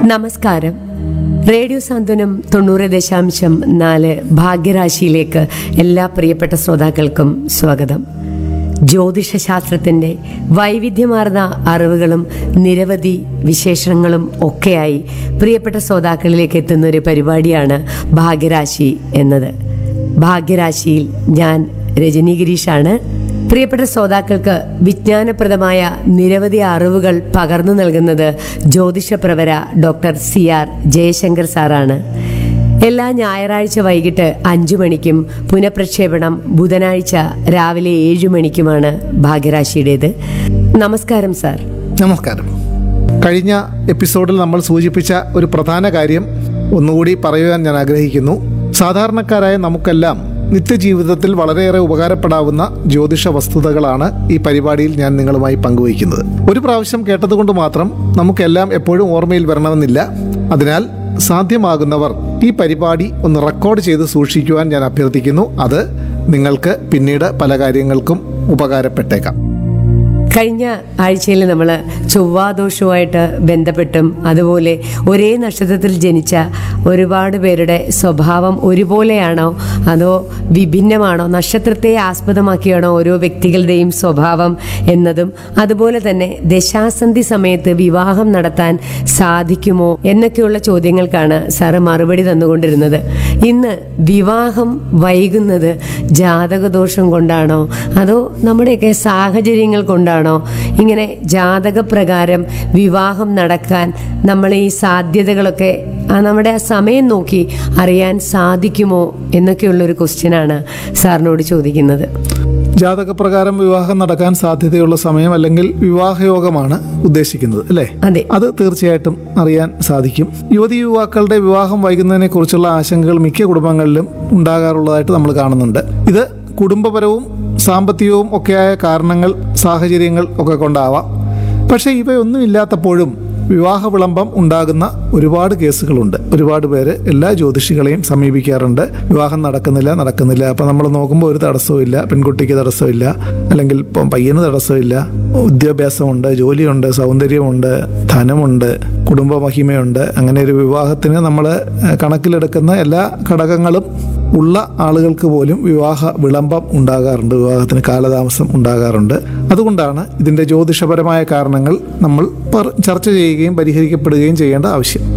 നമസ്കാരം റേഡിയോ സാന്ത്വനം തൊണ്ണൂറ് ദശാംശം നാല് ഭാഗ്യരാശിയിലേക്ക് എല്ലാ പ്രിയപ്പെട്ട ശ്രോതാക്കൾക്കും സ്വാഗതം ജ്യോതിഷശാസ്ത്രത്തിന്റെ വൈവിധ്യമാർന്ന അറിവുകളും നിരവധി വിശേഷങ്ങളും ഒക്കെയായി പ്രിയപ്പെട്ട ശ്രോതാക്കളിലേക്ക് എത്തുന്ന ഒരു പരിപാടിയാണ് ഭാഗ്യരാശി എന്നത് ഭാഗ്യരാശിയിൽ ഞാൻ രജനി ഗിരീഷാണ് പ്രിയപ്പെട്ട ശ്രോതാക്കൾക്ക് വിജ്ഞാനപ്രദമായ നിരവധി അറിവുകൾ പകർന്നു നൽകുന്നത് ജ്യോതിഷപ്രവര ഡോക്ടർ സി ആർ ജയശങ്കർ സാറാണ് എല്ലാ ഞായറാഴ്ച വൈകിട്ട് അഞ്ചു മണിക്കും പുനഃപ്രക്ഷേപണം ബുധനാഴ്ച രാവിലെ ഏഴു മണിക്കുമാണ് ഭാഗ്യരാശിയുടേത് നമസ്കാരം സാർ നമസ്കാരം കഴിഞ്ഞ എപ്പിസോഡിൽ നമ്മൾ സൂചിപ്പിച്ച ഒരു പ്രധാന കാര്യം ഒന്നുകൂടി പറയുവാൻ ഞാൻ ആഗ്രഹിക്കുന്നു സാധാരണക്കാരായ നമുക്കെല്ലാം നിത്യജീവിതത്തിൽ വളരെയേറെ ഉപകാരപ്പെടാവുന്ന ജ്യോതിഷ വസ്തുതകളാണ് ഈ പരിപാടിയിൽ ഞാൻ നിങ്ങളുമായി പങ്കുവയ്ക്കുന്നത് ഒരു പ്രാവശ്യം കേട്ടതുകൊണ്ട് മാത്രം നമുക്കെല്ലാം എപ്പോഴും ഓർമ്മയിൽ വരണമെന്നില്ല അതിനാൽ സാധ്യമാകുന്നവർ ഈ പരിപാടി ഒന്ന് റെക്കോർഡ് ചെയ്ത് സൂക്ഷിക്കുവാൻ ഞാൻ അഭ്യർത്ഥിക്കുന്നു അത് നിങ്ങൾക്ക് പിന്നീട് പല കാര്യങ്ങൾക്കും ഉപകാരപ്പെട്ടേക്കാം കഴിഞ്ഞ ആഴ്ചയിൽ നമ്മൾ ചൊവ്വാദോഷവുമായിട്ട് ബന്ധപ്പെട്ടും അതുപോലെ ഒരേ നക്ഷത്രത്തിൽ ജനിച്ച ഒരുപാട് പേരുടെ സ്വഭാവം ഒരുപോലെയാണോ അതോ വിഭിന്നമാണോ നക്ഷത്രത്തെ ആസ്പദമാക്കിയാണോ ഓരോ വ്യക്തികളുടെയും സ്വഭാവം എന്നതും അതുപോലെ തന്നെ ദശാസന്ധി സമയത്ത് വിവാഹം നടത്താൻ സാധിക്കുമോ എന്നൊക്കെയുള്ള ചോദ്യങ്ങൾക്കാണ് സാറ് മറുപടി തന്നുകൊണ്ടിരുന്നത് ഇന്ന് വിവാഹം വൈകുന്നത് ജാതകദോഷം കൊണ്ടാണോ അതോ നമ്മുടെയൊക്കെ സാഹചര്യങ്ങൾ കൊണ്ടാണോ ഇങ്ങനെ ജാതകപ്രകാരം വിവാഹം നടക്കാൻ നമ്മൾ ഈ സാധ്യതകളൊക്കെ ആ നമ്മുടെ ആ സമയം നോക്കി അറിയാൻ സാധിക്കുമോ എന്നൊക്കെയുള്ളൊരു ക്വസ്റ്റ്യനാണ് സാറിനോട് ചോദിക്കുന്നത് ജാതകപ്രകാരം വിവാഹം നടക്കാൻ സാധ്യതയുള്ള സമയം അല്ലെങ്കിൽ വിവാഹയോഗമാണ് ഉദ്ദേശിക്കുന്നത് അല്ലേ അതെ അത് തീർച്ചയായിട്ടും അറിയാൻ സാധിക്കും യുവതി യുവാക്കളുടെ വിവാഹം വൈകുന്നതിനെ കുറിച്ചുള്ള ആശങ്കകൾ മിക്ക കുടുംബങ്ങളിലും ഉണ്ടാകാറുള്ളതായിട്ട് നമ്മൾ കാണുന്നുണ്ട് ഇത് കുടുംബപരവും സാമ്പത്തികവും ഒക്കെയായ കാരണങ്ങൾ സാഹചര്യങ്ങൾ ഒക്കെ കൊണ്ടാവാം പക്ഷേ ഇവയൊന്നും ഇല്ലാത്തപ്പോഴും വിവാഹ വിളംബം ഉണ്ടാകുന്ന ഒരുപാട് കേസുകളുണ്ട് ഒരുപാട് പേര് എല്ലാ ജ്യോതിഷികളെയും സമീപിക്കാറുണ്ട് വിവാഹം നടക്കുന്നില്ല നടക്കുന്നില്ല അപ്പം നമ്മൾ നോക്കുമ്പോൾ ഒരു തടസ്സവും പെൺകുട്ടിക്ക് തടസ്സമില്ല അല്ലെങ്കിൽ ഇപ്പം പയ്യന് തടസ്സമില്ല വിദ്യാഭ്യാസമുണ്ട് ജോലിയുണ്ട് സൗന്ദര്യമുണ്ട് ധനമുണ്ട് കുടുംബ മഹിമയുണ്ട് അങ്ങനെ ഒരു വിവാഹത്തിന് നമ്മൾ കണക്കിലെടുക്കുന്ന എല്ലാ ഘടകങ്ങളും ഉള്ള ആളുകൾക്ക് പോലും വിവാഹ വിളംബം ഉണ്ടാകാറുണ്ട് വിവാഹത്തിന് കാലതാമസം ഉണ്ടാകാറുണ്ട് അതുകൊണ്ടാണ് ഇതിൻ്റെ ജ്യോതിഷപരമായ കാരണങ്ങൾ നമ്മൾ പർ- ചർച്ച ചെയ്യുകയും പരിഹരിക്കപ്പെടുകയും ചെയ്യേണ്ട ആവശ്യം